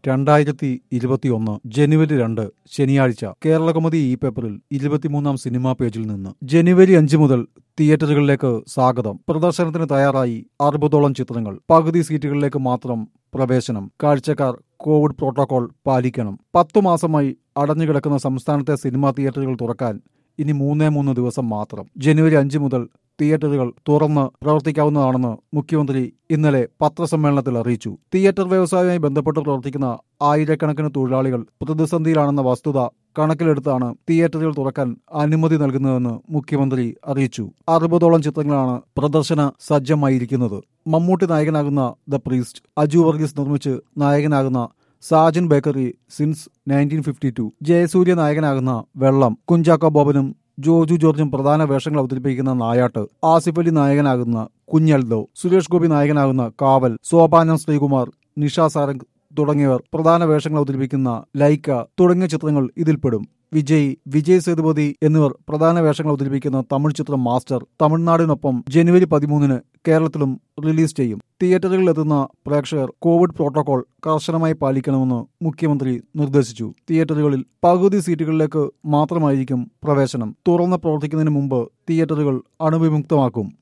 രണ്ടായിരത്തി ഇരുപത്തിയൊന്ന് ജനുവരി രണ്ട് ശനിയാഴ്ച കേരളകൗമുദി ഈ പേപ്പറിൽ ഇരുപത്തിമൂന്നാം സിനിമാ പേജിൽ നിന്ന് ജനുവരി അഞ്ച് മുതൽ തിയേറ്ററുകളിലേക്ക് സ്വാഗതം പ്രദർശനത്തിന് തയ്യാറായി അറുപതോളം ചിത്രങ്ങൾ പകുതി സീറ്റുകളിലേക്ക് മാത്രം പ്രവേശനം കാഴ്ചക്കാർ കോവിഡ് പ്രോട്ടോകോൾ പാലിക്കണം പത്തു മാസമായി അടഞ്ഞുകിടക്കുന്ന സംസ്ഥാനത്തെ സിനിമാ തിയേറ്ററുകൾ തുറക്കാൻ ഇനി മൂന്നേ മൂന്ന് ദിവസം മാത്രം ജനുവരി അഞ്ച് മുതൽ തിയേറ്ററുകൾ തുറന്ന് പ്രവർത്തിക്കാവുന്നതാണെന്ന് മുഖ്യമന്ത്രി ഇന്നലെ പത്രസമ്മേളനത്തിൽ അറിയിച്ചു തിയേറ്റർ വ്യവസായവുമായി ബന്ധപ്പെട്ട് പ്രവർത്തിക്കുന്ന ആയിരക്കണക്കിന് തൊഴിലാളികൾ പ്രതിസന്ധിയിലാണെന്ന വസ്തുത കണക്കിലെടുത്താണ് തിയേറ്ററുകൾ തുറക്കാൻ അനുമതി നൽകുന്നതെന്ന് മുഖ്യമന്ത്രി അറിയിച്ചു അറുപതോളം ചിത്രങ്ങളാണ് പ്രദർശന സജ്ജമായിരിക്കുന്നത് മമ്മൂട്ടി നായകനാകുന്ന ദ പ്രീസ്റ്റ് അജു വർഗീസ് നിർമ്മിച്ച് നായകനാകുന്ന Sajan bakery since nineteen fifty two Jayasurya നായകനാകുന്ന വെള്ളം കുഞ്ചാക്കോ ബോബനും ജോജു ജോർജും പ്രധാന വേഷങ്ങൾ അവതരിപ്പിക്കുന്ന നായാട്ട് ആസിഫ് അലി നായകനാകുന്ന കുഞ്ഞൽദോ സുരേഷ് ഗോപി നായകനാകുന്ന കാവൽ സോപാനം ശ്രീകുമാർ നിഷ സാരംഗ് തുടങ്ങിയവർ പ്രധാന വേഷങ്ങൾ അവതരിപ്പിക്കുന്ന ലൈക്ക തുടങ്ങിയ ചിത്രങ്ങൾ ഇതിൽപ്പെടും വിജയ് വിജയ് സേതുപതി എന്നിവർ പ്രധാന വേഷങ്ങൾ അവതരിപ്പിക്കുന്ന തമിഴ് ചിത്രം മാസ്റ്റർ തമിഴ്നാടിനൊപ്പം ജനുവരി പതിമൂന്നിന് കേരളത്തിലും റിലീസ് ചെയ്യും തിയേറ്ററുകളിൽ എത്തുന്ന പ്രേക്ഷകർ കോവിഡ് പ്രോട്ടോകോൾ കർശനമായി പാലിക്കണമെന്ന് മുഖ്യമന്ത്രി നിർദ്ദേശിച്ചു തിയേറ്ററുകളിൽ പകുതി സീറ്റുകളിലേക്ക് മാത്രമായിരിക്കും പ്രവേശനം തുറന്ന് പ്രവർത്തിക്കുന്നതിന് മുമ്പ് തിയേറ്ററുകൾ അണുവിമുക്തമാക്കും